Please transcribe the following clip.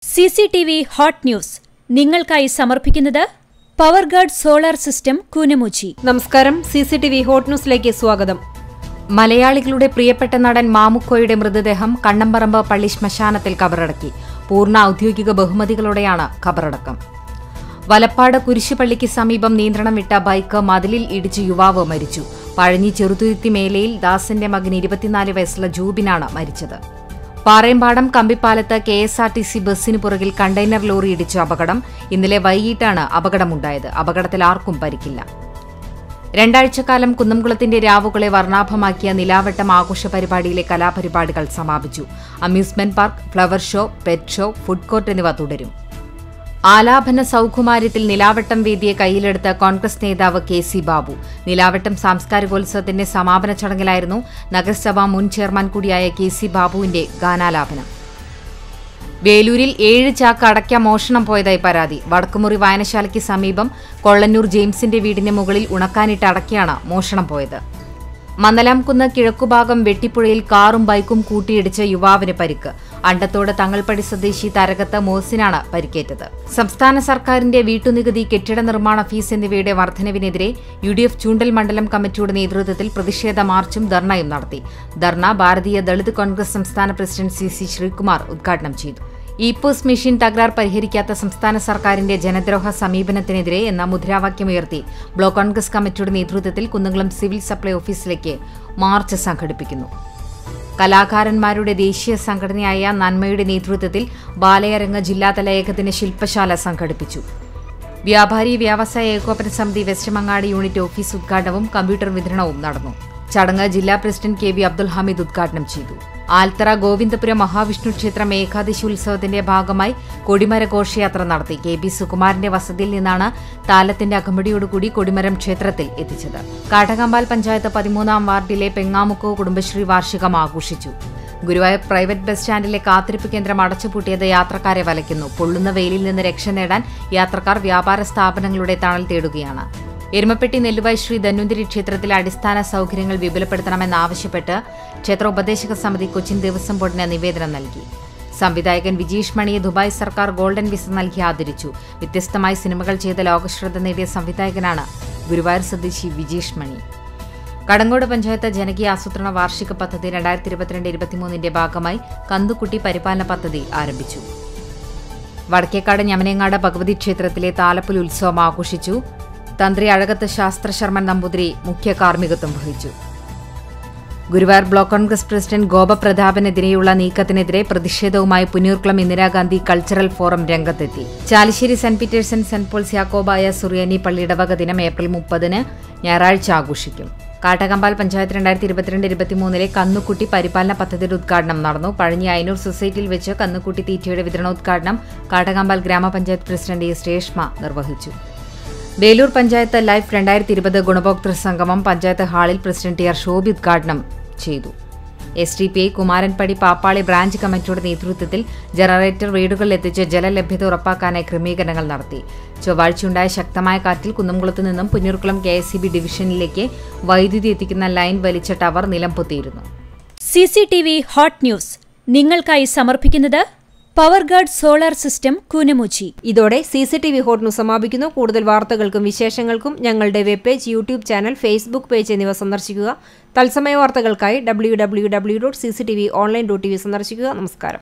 C C T V hot news നിങ്ങൾക്കായി സമർപ്പിക്കുന്നത് power guard solar system Koonamuchi നമസ്കാരം C C T V hot ന്യൂസിലേക്ക് സ്വാഗതം മലയാളികളുടെ പ്രിയപ്പെട്ട നടൻ മാമുക്കോയുടെ മൃതദേഹം കണ്ണമ്പറമ്പ് പള്ളി ശ്മശാനത്തിൽ കബറടക്കി പൂർണ്ണ ഔദ്യോഗിക ബഹുമതികളോടെയാണ് കബറടക്കം വലപ്പാട് കുരിശുപള്ളിക്ക് സമീപം നിയന്ത്രണം വിട്ട ബൈക്ക് മതിലിൽ ഇടിച്ച് യുവാവ് മരിച്ചു പഴഞ്ഞി ചെറുതുരുത്തി മേലയിൽ ദാസന്റെ മകൻ ഇരുപത്തിനാല് വയസ്സുള്ള ജൂബിനാണ് മരിച്ചത് പാറയമ്പാടം കമ്പിപ്പാലത്ത് K S R T C ബസ്സിന് പുറകിൽ കണ്ടെയ്നർ ലോറി ഇടിച്ച അപകടം ഇന്നലെ വൈകിട്ടാണ് അപകടമുണ്ടായത് അപകടത്തിൽ ആർക്കും പരിക്കില്ല രണ്ടാഴ്ചക്കാലം കുന്നംകുളത്തിന്റെ രാവുകളെ വർണ്ണാഭമാക്കിയ നിലാവട്ടം ആഘോഷ പരിപാടിയിലെ കലാപരിപാടികൾ സമാപിച്ചു amusement park flower show pet show food court എന്നിവ തുടരും ആലാപന സൗകുമാര്യത്തിൽ നിലാവട്ടം വേദിയെ കയ്യിലെടുത്ത കോൺഗ്രസ് നേതാവ് കെ സി ബാബു നിലാവട്ടം സാംസ്കാരികോത്സവത്തിന്റെ സമാപന ചടങ്ങിലായിരുന്നു നഗരസഭാ മുൻ ചെയർമാൻ കൂടിയായ കെ സി ബാബുവിന്റെ ഗാനാലാപനം വേലൂരിൽ ഏഴ് ചാക്ക് അടയ്ക്ക മോഷണം പോയതായി പരാതി വടക്കുമുറി വായനശാലയ്ക്ക് സമീപം കൊള്ളന്നൂർ ജെയിംസിന്റെ വീടിന് മുകളിൽ ഉണക്കാനിട്ട അടയ്ക്കയാണ് മോഷണം പോയത് മന്നലാംകുന്ന് കിഴക്കുഭാഗം വെട്ടിപ്പുഴയിൽ കാറും ബൈക്കും കൂട്ടിയിടിച്ച് യുവാവിന് പരിക്ക് അണ്ടത്തോട് തങ്ങൾപ്പടി സ്വദേശി തരകത്ത് മോസിനാണ് പരിക്കേറ്റത് സംസ്ഥാന സർക്കാരിന്റെ വീട്ടുനികുതി കെട്ടിട നിർമ്മാണ ഫീസ് എന്നിവയുടെ വർധനവിനെതിരെ യു ഡി എഫ് ചൂണ്ടൽ മണ്ഡലം കമ്മിറ്റിയുടെ നേതൃത്വത്തിൽ പ്രതിഷേധ മാർച്ചും ധർണയും നടത്തി ധർണ ഭാരതീയ ദളിത് കോൺഗ്രസ് സംസ്ഥാന പ്രസിഡന്റ് സി സി ശ്രീകുമാർ ഉദ്ഘാടനം ചെയ്തു ഇ പോസ് മെഷീൻ തകരാർ പരിഹരിക്കാത്ത സംസ്ഥാന സർക്കാരിന്റെ ജനദ്രോഹ സമീപനത്തിനെതിരെ എന്ന മുദ്രാവാക്യമുയർത്തി ബ്ലോക്ക് കോൺഗ്രസ് കമ്മിറ്റിയുടെ നേതൃത്വത്തിൽ കുന്നംകുളം സിവിൽ സപ്ലൈ ഓഫീസിലേക്ക് മാർച്ച് സംഘടിപ്പിക്കുന്നു കലാകാരന്മാരുടെ ദേശീയ സംഘടനയായ നന്മയുടെ നേതൃത്വത്തിൽ ബാലയരങ്ങ് ജില്ലാതല ഏകദിന ശില്പശാല സംഘടിപ്പിച്ചു വ്യാപാരി വ്യവസായ ഏകോപന സമിതി വെസ്റ്റ് മങ്ങാട് യൂണിറ്റ് ഓഫീസ് ഉദ്ഘാടനവും കമ്പ്യൂട്ടർ വിതരണവും നടന്നു ചടങ്ങ് ജില്ലാ president K V Abdul Hameed ഉദ്ഘാടനം ചെയ്തു ആൽത്തറ ഗോവിന്ദപുരം മഹാവിഷ്ണു ക്ഷേത്രം ഏകാദശി ഉത്സവത്തിന്റെ ഭാഗമായി കൊടിമര ഘോഷയാത്ര നടത്തി കെ ബി സുകുമാരന്റെ വസതിയിൽ നിന്നാണ് താലത്തിന്റെ അകമ്പടിയോടുകൂടി കൊടിമരം ക്ഷേത്രത്തിൽ എത്തിച്ചത് കാട്ടകമ്പാൽ പഞ്ചായത്ത് പതിമൂന്നാം വാർഡിലെ പെങ്ങാമുക്കോ കുടുംബശ്രീ വാർഷികം ആഘോഷിച്ചു ഗുരുവായൂർ പ്രൈവറ്റ് ബസ് സ്റ്റാൻഡിലെ കാത്തിരിപ്പ് കേന്ദ്രം അടച്ചുപൂട്ടിയത് യാത്രക്കാരെ വലയ്ക്കുന്നു പൊള്ളുന്ന വെയിലിൽ നിന്ന് രക്ഷ നേടാൻ യാത്രക്കാർ വ്യാപാര സ്ഥാപനങ്ങളുടെ തണൽ തേടുകയാണ് എരുമപ്പെട്ടി നെല്ലുവായ് ശ്രീ ധന്വന്തിരി ക്ഷേത്രത്തിലെ അടിസ്ഥാന സൗകര്യങ്ങൾ വിപുലപ്പെടുത്തണമെന്നാവശ്യപ്പെട്ട് ക്ഷേത്ര ഉപദേശക സമിതി കൊച്ചിൻ ദേവസ്വം ബോർഡിന് നിവേദനം നൽകി സംവിധായകൻ വിജീഷ് മണിയെ ദുബായ് സർക്കാർ ഗോൾഡൻ വിസ നൽകി ആദരിച്ചു വ്യത്യസ്തമായി സിനിമകൾ ചെയ്ത ലോകശ്രദ്ധ നേടിയ സംവിധായകനാണ് ഗുരുവായൂർ സ്വദേശി വിജീഷ് മണി കടങ്ങോട് പഞ്ചായത്ത് ജനകീയ ആസൂത്രണ വാർഷിക പദ്ധതി രണ്ടായിരത്തി ഇരുപത്തിരണ്ട് ഇരുപത്തിമൂന്നിന്റെ ഭാഗമായി കന്തുക്കുട്ടി പരിപാലന പദ്ധതി ആരംഭിച്ചു വടക്കേക്കാട് ഞമനേങ്ങാട് ഭഗവതി ക്ഷേത്രത്തിലെ താലപ്പുൽ ഉത്സവം ആഘോഷിച്ചു തന്ത്രി അഴകത്ത് ശാസ്ത്രശർമ്മൻ നമ്പൂതിരി മുഖ്യ കാർമ്മികത്വം വഹിച്ചു ഗുരുവായൂർ ബ്ലോക്ക് കോൺഗ്രസ് പ്രസിഡന്റ് ഗോപപ്രതാപനെതിരെയുള്ള നീക്കത്തിനെതിരെ പ്രതിഷേധവുമായി പുന്നൂർക്കുളം ഇന്ദിരാഗാന്ധി കൾച്ചറൽ ഫോറം രംഗത്തെത്തി Chalissery saint Peter's and saint Paul's യാക്കോബായ സുറിയാനി പള്ളിയിടവക ദിനം ഏപ്രിൽ മുപ്പതിന് ഞായറാഴ്ച ആഘോഷിക്കും കാട്ടകമ്പാൽ പഞ്ചായത്ത് രണ്ടായിരത്തി ഇരുപത്തിരണ്ട് ഇരുപത്തിമൂന്നിലെ കന്നുകുട്ടി പരിപാലന പദ്ധതിയുടെ ഉദ്ഘാടനം നടന്നു പഴഞ്ഞി അയനൂർ സൊസൈറ്റിയിൽ വെച്ച് കന്നുകുട്ടി തീറ്റയുടെ വിതരണോദ്ഘാടനം കാട്ടകമ്പാൽ ഗ്രാമപഞ്ചായത്ത് പ്രസിഡന്റ് എസ് രേഷ്മ നിർവഹിച്ചു വേലൂർ പഞ്ചായത്ത് ലൈഫ് രണ്ടായിരത്തി ഇരുപത് ഗുണഭോക്തൃ സംഗമം പഞ്ചായത്ത് ഹാളിൽ പ്രസിഡന്റ് ടി ആർ ശോഭി ഉദ്ഘാടനം ചെയ്തു S D P I Kumaranpadi Pappali branch കമ്മിറ്റിയുടെ നേതൃത്വത്തിൽ ജനറേറ്റർ വീടുകളിൽ എത്തിച്ച് ജലലഭ്യത ഉറപ്പാക്കാനായി ക്രമീകരണങ്ങൾ നടത്തി ചൊവ്വാഴ്ചയുണ്ടായ ശക്തമായ കാറ്റിൽ കുന്നംകുളത്ത് നിന്നും Punnurkulam K S E B ഡിവിഷനിലേക്ക് വൈദ്യുതി എത്തിക്കുന്ന ലൈൻ വലിച്ച ടവർ നിലംപൊത്തിയിരുന്നു C C T V hot news നിങ്ങൾക്കായി സമർപ്പിക്കുന്നത് power guard solar system Koonamuchi ഇതോടെ C C T V hot news സമാപിക്കുന്നു കൂടുതൽ വാർത്തകൾക്കും വിശേഷങ്ങൾക്കും ഞങ്ങളുടെ web page YouTube channel Facebook page എന്നിവ സന്ദർശിക്കുക തത്സമയ വാർത്തകൾക്കായി W W W dot C C T V online dot T V സന്ദർശിക്കുക നമസ്കാരം